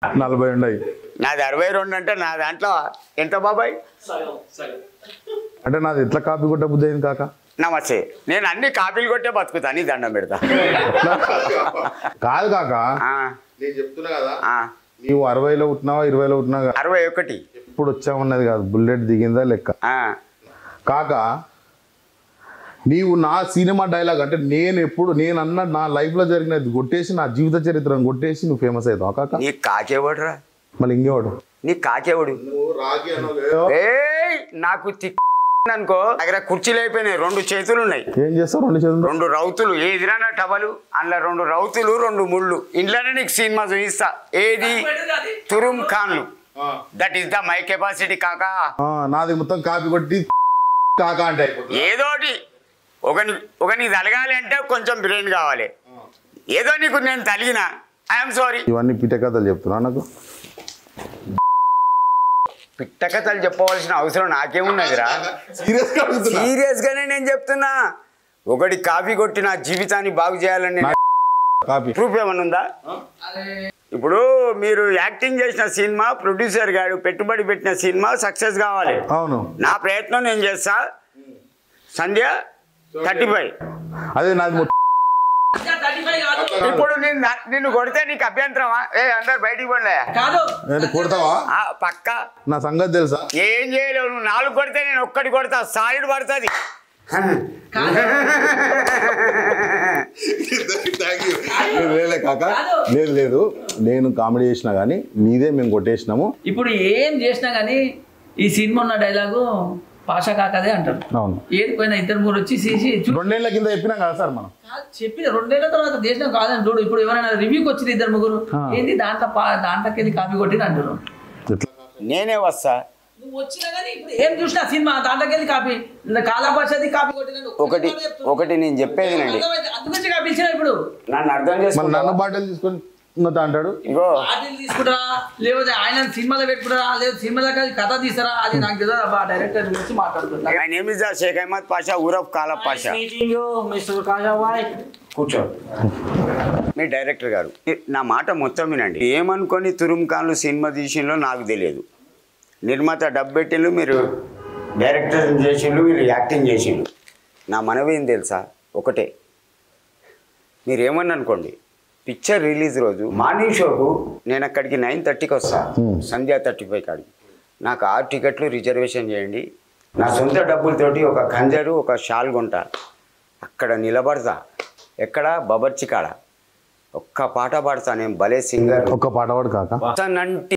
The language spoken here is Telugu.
నలభై ఉన్నాయి నాది అరవై రెండు అంటే నా దాంట్లో ఎంత బాబాయ్ అంటే నాది ఎట్లా కాపీ కొట్ట బుద్ధి అయింది కాక నమస్తే నేను అన్ని కాపీలు కొట్టే బతుకుతా నీ దండం పెడతా కాదు కాక ఆ, నేను చెప్తున్నా కదా ఆ, నీవు అరవైలో పుట్టినావా ఇరవైలో పుట్టినావా అరవై ఒకటి ఎప్పుడు వచ్చామన్నది కాదు బుల్లెట్ దిగిందా లెక్క ఆ, కాక నీవు నా సినిమా డైలాగ్ అంటే నేను ఎప్పుడు నేను అన్న నా లైఫ్లో జరిగినది కొట్టేసి నా జీవిత చరిత్రను కొట్టేసి నువ్వు ఫేమస్ అవుతావు కాక నీ కాకేవాడురా మళ్ళీ ఇంకేవాడు నీ కాకేవాడు ఏయ్ నాకు తిక్ అనుకో దగ్గర కుర్చీలు అయిపోయినాయి రెండు చేతులు ఉన్నాయి ఏం చేస్తావు రెండు చేతులు రెండు రౌతులు ఏదిరా నా టవలు అందులో రెండు రౌతులు రెండు ముళ్ళు ఇంట్లోనే నీకు సినిమా చూపిస్తా ఏది తురుమ్ ఖాన్లు that is the my capacity కాకా ఆ, నాది మొత్తం కాపీ కొట్టి కాక అంటే అయిపోతుంది ఏదోటి ఒకని ఒకని తలగాలి అంటే కొంచెం బ్రెయిన్ కావాలి ఏదో నీకు నేను తలిగిన ఐఎమ్ సారీ ఇవన్నీ పిట్ట కథలు చెప్తున్నా నాకు పిట్ట కథలు చెప్పవలసిన అవసరం నాకేమున్నదిరా సీరియస్గా సీరియస్ గానే నేను చెప్తున్నా ఒకటి కాపీ కొట్టి నా జీవితాన్ని బాగు చేయాలని కాపీ ప్రూఫ్ ఏమన్నా ఉందా ఇప్పుడు మీరు యాక్టింగ్ చేసిన సినిమా ప్రొడ్యూసర్ గారు పెట్టుబడి పెట్టిన సినిమా సక్సెస్ కావాలి అవును నా ప్రయత్నం నేను చేస్తా సంధ్య థర్టీ ఫైవ్ అదే నాది మొత్తం ఇప్పుడు నేను నిన్ను కొడితే నీకు అభ్యంతరమా ఏ అందరు బయటికి పడలే కాదు ఏంటి కొడతావా ఆ, పక్క నా సంగతి తెలుసా ఏం చేయలేవు నువ్వు నాలుగు కొడితే నేను ఒక్కటి కొడతా సాయిడ్ పడుతుంది లేదు, లేలే కాక లేదు లేదు నేను కామెడీ చేసినా కానీ నీదే మేము కొట్టేసినాము ఇప్పుడు ఏం చేసినా కానీ ఈ సినిమా ఉన్న డైలాగు పాషా కాకదే అంటారు అవును ఏది పోయినా ఇద్దరు మూడు వచ్చి చేసి చూ- రెండేళ్ల కింద చెప్పినాం కదా సార్ మనం కాదు, చెప్పి రెండేళ్ల తర్వాత దేశం కాదని చూడు ఇప్పుడు ఎవరైనా రివ్యూకి వచ్చింది ఇద్దరు ముగ్గురు ఆ. ఏంది దాంట్లో పా- దాంట్లోకి వెళ్ళి కాపీ కొట్టిన అంటారు ఎట్లా నేనే వస్తా నువ్వు వచ్చినా కానీ ఇప్పుడు ఏం చూసినా సినిమా దాంట్లోకి వెళ్ళి కాపీ కాలాభాషది కాపీ కొట్టిన ఒకటి ఒకటి నేను చెప్పేది నండి అందుగురించి కాపీ ఇచ్చిన ఇప్పుడు నన్ను అర్థం మన నన్ను చేసుకున్నా బాటిల్ తీసుకొని ఉన్నత అంటాడు ఇగో పార్టీలు తీసుకుంటారా లేకపోతే ఆయన సినిమాలో పెట్టుకుంటారా లేదా సినిమాలో కలిసి కథ తీస్తారా అది నాకు తెలియదు అబ్బా డైరెక్టర్ గురించి మాట్లాడుతున్నా my name is Shaikh Ahmed Pasha ఊరఫ్ Kala Pasha meeting you, Mr. Kajawai. కూర్చో మీ డైరెక్టర్ గారు నా మాట మొత్తం వినండి ఏమనుకొని తురుంకాన్లు సినిమా తీసింలో నాకు తెలియదు నిర్మాత డబ్బు పెట్టిండ్రు మీరు డైరెక్టర్ చేసిండ్రు మీరు యాక్టింగ్ చేసిండ్రు నా మనవి ఏం తెలుసా ఒకటే మీరు ఏమని అనుకోండి పిక్చర్ రిలీజ్ రోజు మార్నింగ్ షోకు నేను అక్కడికి నైన్ థర్టీకి వస్తా సంధ్యా థర్టీ ఫైవ్ కాడికి నాకు ఆరు టికెట్లు రిజర్వేషన్ చేయండి నా సొంత డబ్బులతోటి ఒక ఖంజరు ఒక షాల్ కొంటా అక్కడ నిలబడతా ఎక్కడ బబర్చి కాడ ఒక్క పాట పాడతా నేను భలే సింగర్ ఒక్క పాట పాడు కాక నంటి